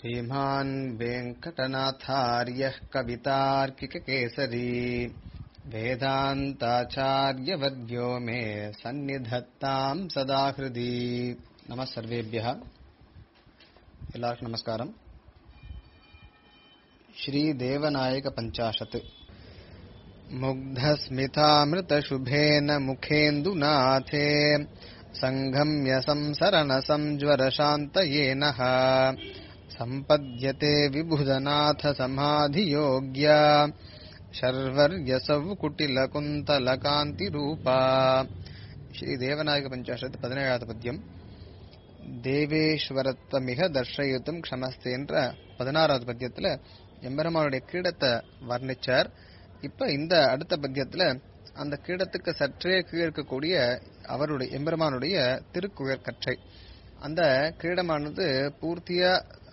श्रीमान् वेङ्कटनाथार्यः कवितार्किककेसरी वेदान्ताचार्यवर्यो मे सन्निधत्ताम् सदा हृदि नमः सर्वेभ्यः எல்லாருக்கும் நமஸ்காரம் श्रीदेवनायक पञ्चाशत् मुग्धस्मितामृतशुभेन मुखेन्दुनाथे सङ्गम्य संसरणसंज्वरशान्तयेनः सम्पद्यते विबुधनाथ समाधियोग्या शर्वर्यसौ कुटिलकुन्तलकान्तिरूपा श्रीदेवनायक पञ्चाशत् பதினேழாவது பத்தியம் தேவேஸ்வரத்வமிக தர்ஷயுத்தும் க்ஷமஸ்தே என்ற பதினாறாவது பத்தியத்துல எம்பெருமானுடைய கீடத்தை வர்ணிச்சார் இப்ப இந்த அடுத்த பத்தியத்துல அந்த கீடத்துக்கு சற்றே கீழ் இருக்கக்கூடிய அவருடைய எம்பெருமானுடைய திருக்குழற் கற்றை அந்த கிரீடமானது பூர்த்தியா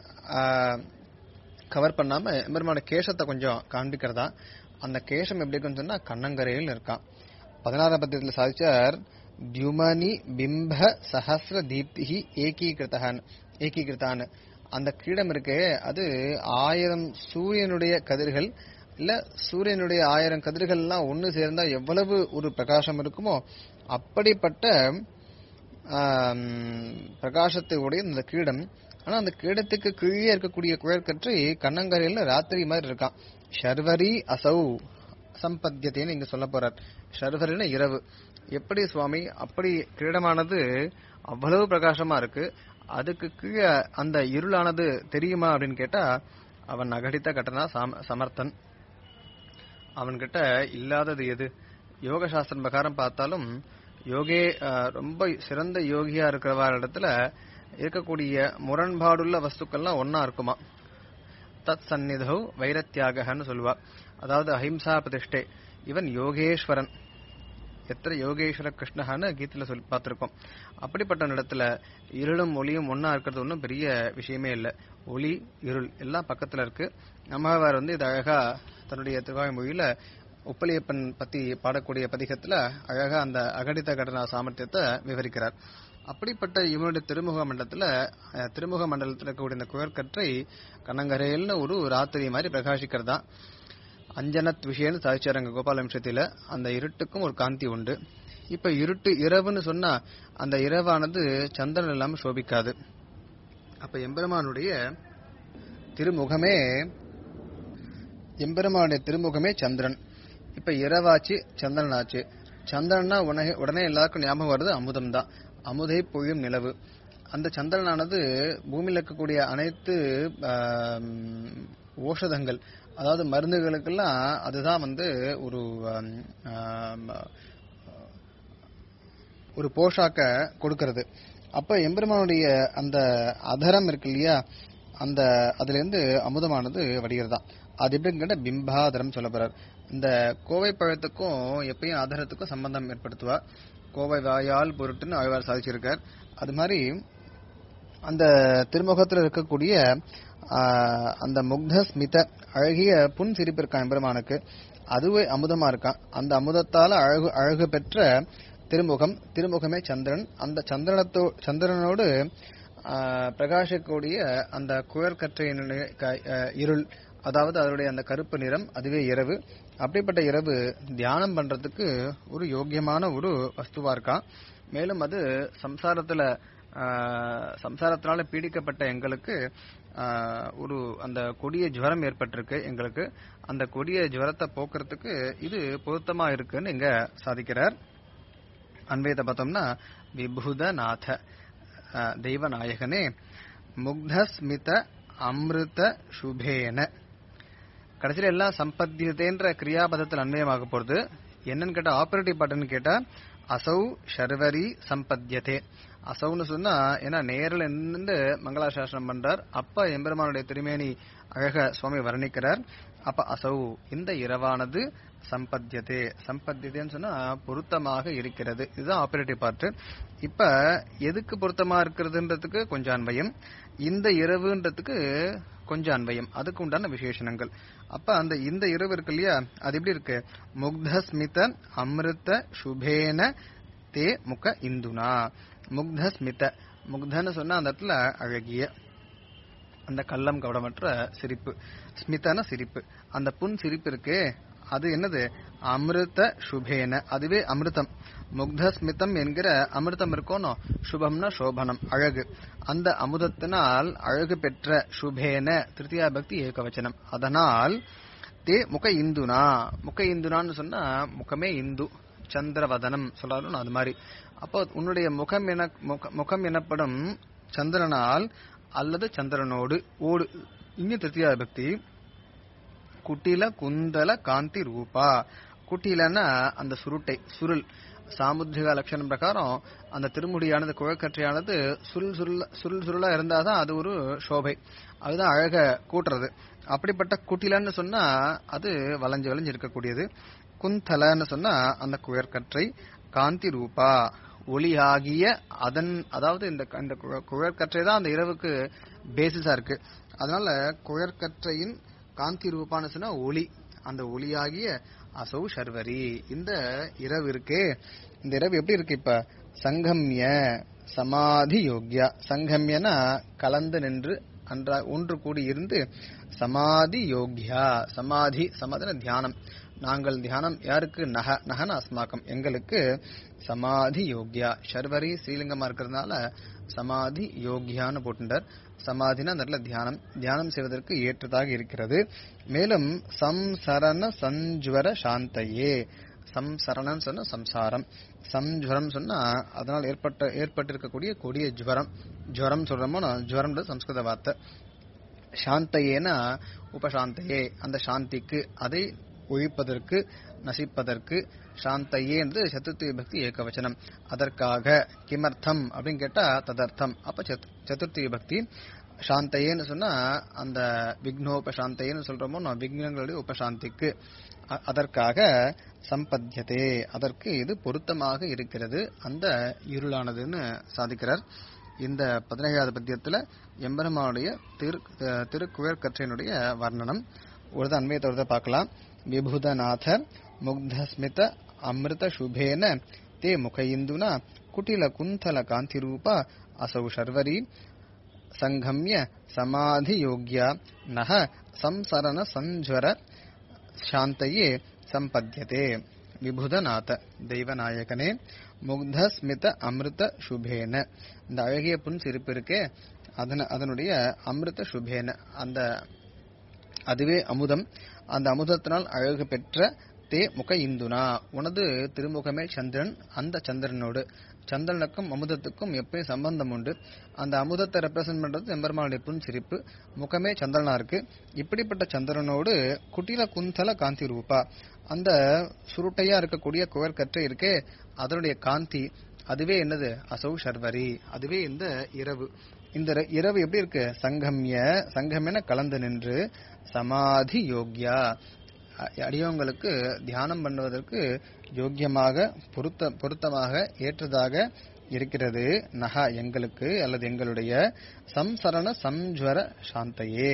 கவர் பண்ணாம எம்பெருமான கேசத்தை கொஞ்சம் காண்பிக்கிறதா அந்த கேசம் எப்படி இருக்குன்னு சொன்னா கண்ணங்கரையில் இருக்கான் பதினாறாம் பத்தியத்துல சாதிச்சார் தியுமனி பிம்ப சஹசிர தீப்திகி ஏகீகிருத்தான் ஏகீகிருத்தான் அந்த கிரீடம் இருக்கு அது ஆயிரம் சூரியனுடைய கதிர்கள் இல்ல சூரியனுடைய ஆயிரம் கதிர்கள் எல்லாம் ஒண்ணு சேர்ந்தா எவ்வளவு ஒரு பிரகாசம் இருக்குமோ அப்படிப்பட்ட பிரகாசத்தை உடைய இந்த கிரீடம் ஆனா அந்த கிரீடத்துக்கு கீழே இருக்கக்கூடிய குழற்கற்றை கண்ணங்கரையில ராத்திரி மாதிரி இருக்கான் ஷர்வரி அசௌ சம்பத்தியத்தைன்னு இங்க சொல்ல போறார் ஷர்வரின இரவு எப்படி சுவாமி அப்படி கிரீடமானது அவ்வளவு பிரகாசமா இருக்கு அதுக்கு கீழே அந்த இருளானது தெரியுமா அப்படின்னு கேட்டா அவன் அகடித்த கட்டனா சமர்த்தன் அவன்கிட்ட இல்லாதது எது யோக சாஸ்திரம் பிரகாரம் பார்த்தாலும் யோகே ரொம்ப சிறந்த யோகியா இருக்கிறவா இடத்துல இருக்கக்கூடிய முரண்பாடுள்ள வஸ்துக்கள்லாம் ஒன்னா இருக்குமா தத் சந்நிதோ வைரத்தியாகன்னு சொல்லுவா அதாவது அஹிம்சா பிரதிஷ்டை இவன் யோகேஸ்வரன் எத்தனை யோகேஸ்வர கிருஷ்ணஹான்னு கீதையில சொல்லி பார்த்திருக்கோம் அப்படிப்பட்ட இடத்துல இருளும் ஒளியும் ஒன்னா இருக்கிறது ஒன்றும் பெரிய விஷயமே இல்லை ஒளி இருள் எல்லாம் பக்கத்துல இருக்கு நம்மவர் வந்து இது அழகா தன்னுடைய திருவாய் மொழியில உப்பலியப்பன் பத்தி பாடக்கூடிய பதிகத்துல அழகா அந்த அகடித கடனா சாமர்த்தியத்தை விவரிக்கிறார் அப்படிப்பட்ட இவனுடைய திருமுக மண்டலத்துல திருமுக மண்டலத்தில் இருக்கக்கூடிய இந்த குயற்கற்றை கண்ணங்கரையில்னு ஒரு ராத்திரி மாதிரி பிரகாசிக்கிறதா அஞ்சனத் விஷயம்னு சாதிச்சாரங்க கோபால விஷயத்தில அந்த இருட்டுக்கும் ஒரு காந்தி உண்டு இப்ப இருட்டு இரவுன்னு சொன்னா அந்த இரவானது சந்திரன் இல்லாம சோபிக்காது அப்ப எம்பெருமானுடைய திருமுகமே எம்பெருமானுடைய திருமுகமே சந்திரன் இப்ப இரவாச்சு சந்திரன் ஆச்சு சந்திரன்னா உடனே உடனே எல்லாருக்கும் ஞாபகம் வருது அமுதம் தான் அமுதை பொழியும் நிலவு அந்த சந்திரனானது பூமியில் இருக்கக்கூடிய அனைத்து ஓஷதங்கள் அதாவது மருந்துகளுக்கெல்லாம் அதுதான் வந்து ஒரு ஒரு போஷாக்க கொடுக்கறது அப்ப எம்பெருமானுடைய அந்த அதரம் இருக்கு இல்லையா அந்த அதுல இருந்து அமுதமானது வடிகிறதா அது எப்படின்னு கேட்ட பிம்பாதரம் சொல்ல போறார் இந்த கோவை பழத்துக்கும் எப்பயும் ஆதாரத்துக்கும் சம்பந்தம் ஏற்படுத்துவா கோவை வாயால் பொருட்டுன்னு ஆழ்வார் சாதிச்சிருக்கார் அது மாதிரி அந்த திருமுகத்தில் இருக்கக்கூடிய அந்த முக்த ஸ்மித அழகிய புன் சிரிப்பு இருக்கான் எம்பெருமானுக்கு அதுவே அமுதமா இருக்கான் அந்த அமுதத்தால அழகு அழகு பெற்ற திருமுகம் திருமுகமே சந்திரன் அந்த சந்திரனத்தோ சந்திரனோடு பிரகாசிக்கக்கூடிய அந்த குழற்கற்றையினுடைய இருள் அதாவது அதனுடைய அந்த கருப்பு நிறம் அதுவே இரவு அப்படிப்பட்ட இரவு தியானம் பண்றதுக்கு ஒரு யோக்கியமான ஒரு வஸ்துவா இருக்கான் மேலும் அது சம்சாரத்துல சம்சாரத்தினால பீடிக்கப்பட்ட எங்களுக்கு ஒரு அந்த கொடிய ஜுவரம் ஏற்பட்டிருக்கு எங்களுக்கு அந்த கொடிய ஜுவரத்தை போக்குறதுக்கு இது பொருத்தமா இருக்குன்னு இங்க சாதிக்கிறார் அன்வயத்தை பார்த்தோம்னா விபுதநாத தெய்வநாயகனே முக்தஸ்மித அமிர்த சுபேன கடைசியில எல்லாம் சம்பத்தியதேன்ற கிரியாபதத்தில் அன்வயமாக போறது என்னன்னு கேட்டா ஆபரேட்டிவ் பாட்டுன்னு கேட்டா அசௌ ஷர்வரி சம்பத்தியதே அசௌன்னு சொன்னா ஏன்னா நேரில் இருந்து மங்களாசாசனம் பண்றார் அப்ப எம்பெருமானுடைய திருமேனி அழக சுவாமி வர்ணிக்கிறார் அப்ப அசௌ இந்த இரவானது சம்பத்தியதே சம்பத்தியதேன்னு சொன்னா பொருத்தமாக இருக்கிறது இதுதான் ஆபரேட்டிவ் பார்ட் இப்ப எதுக்கு பொருத்தமா இருக்கிறதுன்றதுக்கு கொஞ்சம் அன்வயம் இந்த இரவுன்றதுக்கு கொஞ்சம் அன்வயம் அதுக்கு உண்டான விசேஷணங்கள் அப்ப அந்த இந்த இரவு இருக்கு இல்லையா அது எப்படி இருக்கு முக்தஸ்மித அமிர்த சுபேன தே முக இந்துனா முக்த ஸ்மித முக்தன்னு சொன்னா அந்த இடத்துல அழகிய அந்த கள்ளம் கவடமற்ற சிரிப்பு ஸ்மிதன சிரிப்பு அந்த புன் சிரிப்பு இருக்கே அது என்னது அமிர்த சுபேன அதுவே அமிர்தம் முக்த ஸ்மிதம் என்கிற அமிர்தம் இருக்கோனோ சுபம்னா சோபனம் அழகு அந்த அமுதத்தினால் அழகு பெற்ற சுபேன திருத்தியா பக்தி ஏகவச்சனம் அதனால் தே முக இந்துனா முக இந்துனான்னு சொன்னா முகமே இந்து சந்திரவதனம் சொல்றாலும் அது மாதிரி அப்போ உன்னுடைய முகம் என முக- முகம் எனப்படும் சந்திரனால் அல்லது சந்திரனோடு ஓடு இங்க திருத்தியா பக்தி குட்டில குந்தல காந்தி ரூபா குட்டிலன்னா அந்த சுருட்டை சுருள் சாமுத்திரிகா லட்சணம் பிரகாரம் அந்த திருமுடியானது குழக்கற்றையானது சுருள் சுருள் சுருள் சுருளா இருந்தாதான் அது ஒரு சோபை அதுதான் அழக கூட்டுறது அப்படிப்பட்ட குட்டிலன்னு சொன்னா அது வளைஞ்சு வளைஞ்சு இருக்கக்கூடியது குந்தலன்னு சொன்னா அந்த குழற்கற்றை காந்தி ரூபா ஒளியாகிய அதன் அதாவது இந்த இந்த குழ- குழற்கற்றை தான் அந்த இரவுக்கு பேசிஸா இருக்கு அதனால குழற்கற்றையின் காந்தி ரூபான்னு சொன்னா ஒளி அந்த ஒளியாகிய அசௌ சர்வரி இந்த இரவு இருக்கே இந்த இரவு எப்படி இருக்கு இப்ப சங்கம்ய சமாதி யோக்யா சங்கம்யனா கலந்து நின்று அன்றா ஒன்று கூடி இருந்து சமாதி யோக்யா சமாதி சமாதின தியானம் நாங்கள் தியானம் யாருக்கு நக நகன அஸ்மாக்கம் எங்களுக்கு சமாதி யோக்யா சர்வரி ஸ்ரீலிங்கமா இருக்கிறதுனால சமாதி யோக்யான்னு போட்டுட்டார் சமாதினா அந்த இடத்துல தியானம் தியானம் செய்வதற்கு ஏற்றதாக இருக்கிறது மேலும் சம்சரண சஞ்சுவர சாந்தையே சம்சரணம் சொன்னா சம்சாரம் சம்ஜுவரம் சொன்னா அதனால் ஏற்பட்ட ஏற்பட்டிருக்கக்கூடிய கொடிய ஜுவரம் ஜுவரம் சொல்றோமோ ஜுவரம்ன்றது சம்ஸ்கிருத வார்த்தை சாந்தையேனா உபசாந்தையே அந்த சாந்திக்கு அதை ஒழிப்பதற்கு நசிப்பதற்கு சாந்தையே என்று சதுர்த்தி விபக்தி ஏகவச்சனம் அதற்காக கிமர்த்தம் அப்படின்னு கேட்டா ததர்த்தம் அப்ப சத்- சதுர்த்தி விபக்தி சாந்தையேன்னு சொன்னா அந்த விக்னோபசாந்தையேன்னு சொல்றோமோ நான் விக்னங்களுடைய உபசாந்திக்கு அ- அதற்காக சம்பத்தியதே அதற்கு இது பொருத்தமாக இருக்கிறது அந்த இருளானதுன்னு சாதிக்கிறார் இந்த பதினேழாவது பத்தியத்துல எம்பெருமானுடைய திரு அஹ் திருக்குழற்கற்றையினுடைய வர்ணனம் ஒரு அன்வயத்தை ஒரு பார்க்கலாம் விபுதநாத முக்தஸ்மித அமிர்த சுபேன தே முக இந்துனா குட்டில குந்தல காந்தி ரூபா அசௌ சர்வரி சங்கம்ய சமாதி யோக்யா நக சம்சரண சஞ்சுவர சாந்தையே சம்பத்தியதே விபுதநாத தெய்வநாயகனே முக்த ஸ்மித அமிர்த சுபேன இந்த அழகிய புன் சிரிப்பு இருக்கே அதன அதனுடைய அமிர்த சுபேன அந்த அதுவே அமுதம் அந்த அமுதத்தினால் அழகு பெற்ற தே முக இந்துனா உனது திருமுகமே சந்திரன் அந்த சந்திரனோடு சந்திரனுக்கும் அமுதத்துக்கும் எப்பயும் சம்பந்தம் உண்டு அந்த அமுதத்தை ரெப்ரசென்ட் பண்றது எம்பெருமானுடைய புன் சிரிப்பு முகமே சந்திரனா இருக்கு இப்படிப்பட்ட சந்திரனோடு குட்டில குந்தல காந்தி ரூபா அந்த சுருட்டையா இருக்கக்கூடிய குவர்கற்றை இருக்கே அதனுடைய காந்தி அதுவே என்னது அசௌ சர்வரி அதுவே இந்த இரவு இந்த ர- இரவு எப்படி இருக்கு சங்கம்ய சங்கமென கலந்து நின்று சமாதி யோக்யா அ- அடியவங்களுக்கு தியானம் பண்ணுவதற்கு யோக்கியமாக பொருத்த பொருத்தமாக ஏற்றதாக இருக்கிறது நகா எங்களுக்கு அல்லது எங்களுடைய சம்சரண சம்ஜ்வர சாந்தையே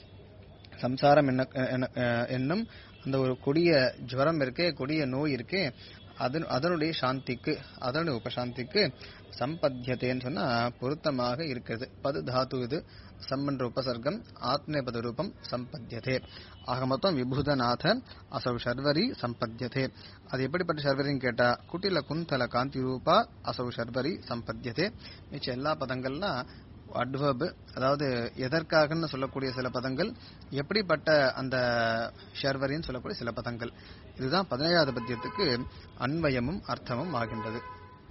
சம்சாரம் என்ன என்ன- அஹ் என்னும் அந்த ஒரு கொடிய ஜுவரம் இருக்கே கொடிய நோய் இருக்கே அதன் அதனுடைய சாந்திக்கு அதனுடைய உபசாந்திக்கு சம்பத்தியதேன்னு சொன்னா பொருத்தமாக இருக்கிறது பது தாத்து இது சம்பன்ற உபசர்க்கம் ஆத்மேபத ரூபம் சம்பத்தியதே ஆக மொத்தம் விபூதநாத அசௌ சர்வரி சம்பத்தியதே அது எப்படிப்பட்ட சர்வரின்னு கேட்டா குட்டில குந்தல காந்தி ரூபா அசௌ சர்வரி சம்பத்தியதே மிச்ச எல்லா பதங்கள்லாம் அட்வர்ப் அதாவது எதற்காகன்னு சொல்லக்கூடிய சில பதங்கள் எப்படிப்பட்ட அந்த ஷர்வரின்னு சொல்லக்கூடிய சில பதங்கள் இதுதான் பதினேழாவது பத்தியத்துக்கு அன்வயமும் அர்த்தமும் ஆகின்றது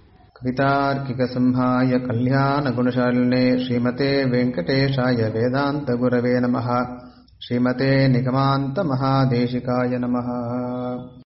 कवितार्किकसंहाय कल्याणगुणशालिने श्रीमते वेङ्कटेशाय वेदान्तगुरवे नमः श्रीमते निगमान्तमहादेशिकाय नमः